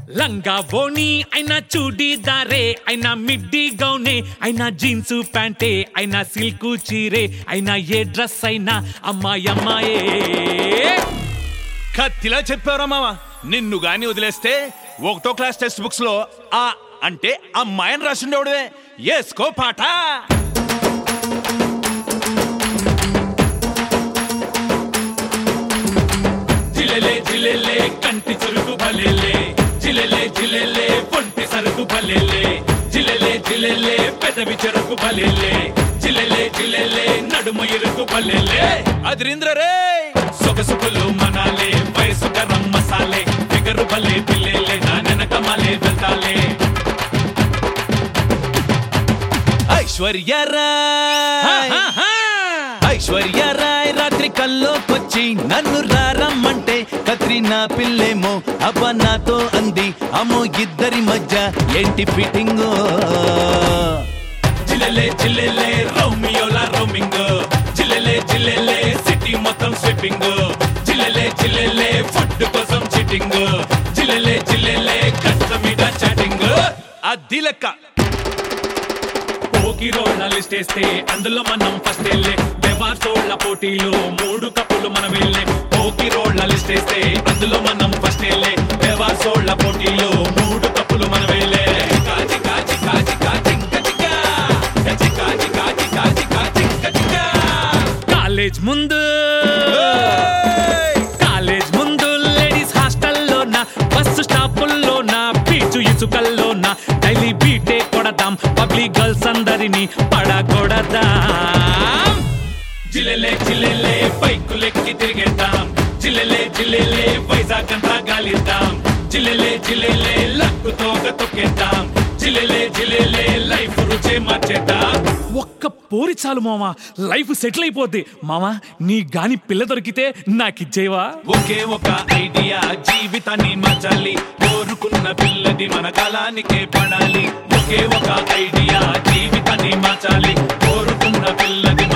లంగా ఓణి అయినా చూడీదారే అయినా మిడ్డీ గౌనే అయినా జీన్స్ ప్యాంటే అయినా సిల్క్ చీరే అయినా ఏ డ్రెస్ అయినా అమ్మాయి అమ్మాయే కత్తిలా చెప్పారా మామ నిన్ను గాని వదిలేస్తే ఒకటో క్లాస్ టెక్స్ట్ బుక్స్ లో ఆ అంటే అమ్మాయిని రాసిండేవాడువే ఏసుకో పాట జిలెలే జిలెలే కంటి చురుకు భలేలే జిలెలే జిలెలే పొంటి సరుకు భలేలే జిలెలే జిలెలే పెదవి చెరుకు భలేలే జిలెలే జిలెలే నడుము ఇరుకు భలేలే అదిరింద్ర రే సొగసుకులు మనాలే వయసు గరం మసాలే ఫిగరు భలే పిల్లేలే నా నెనకమలే వెళ్తాలే ఐశ్వర్య రాయ్ ఐశ్వర్య రాయ్ రాత్రి కల్లోకొచ్చి నన్ను రారమ్మంటే కత్రినా పిల్లేమో అబ్బ నాతో అంది అమ్మో ఇద్దరి మధ్య ఏంటి ఫిట్టింగ్ జిలెలే జిలెలే రోమియోలా రోమింగ్ జిలెలే జిలెలే సిటీ మొత్తం స్విప్పింగ్ జిలెలే జిలెలే ఫుడ్ కోసం చిట్టింగ్ జిలెలే జిలెలే కష్టం మీద చాటింగ్ అది లెక్క పోకి రోడ్ల లిస్ట్ వేస్తే అందులో మనం ఫస్ట్ వెళ్ళే బెవార్సోళ్ల పోటీలో మూడు కప్పులు మనం వెళ్ళే పోకి రోడ్ల లిస్ట్ వేస్తే అందులో మనం ఫస్ట్ వెళ్ళే బెవార్సోళ్ల పోటీలో మూడు కప్పులు మనం వెళ్ళే కాచి కాచి కాచి కాచి కచికా కచికా కాచి కాచి కాచి కచికా కాలేజ్ ముందు కాలేజ్ ముందు లేడీస్ హాస్టల్లోన బస్సు స్టాపుల్లోన బీచు ఇసుకల్లోన డైలీ బీటే కొడదాం పబ్లిక్ గర్ల్స్ అందరినీ పడగొడదాం జిల్లెలే జిల్లెలే బైకులెక్కి తిరిగేద్దాం జిల్లెలే జిల్లెలే వైజాగ్ అంతా గాలిద్దాం జిల్లెలే జిల్లెలే లక్కు తోక తొక్కేద్దాం జిల్లెలే జిల్లెలే లైఫ్ రుచే మార్చేద్దాం ఒక్క పోరి చాలు మామ లైఫ్ సెటిల్ అయిపోద్ది మామ నీ గాని పిల్ల దొరికితే నాకిచ్చేవా ఒకే ఒక ఐడియా జీవితాన్ని మార్చాలి కోరుకున్న పిల్లది మన కాలానికే పడాలి ఒకే ఒక ఐడియా జీవితాన్ని మార్చాలి కోరుకున్న పిల్లది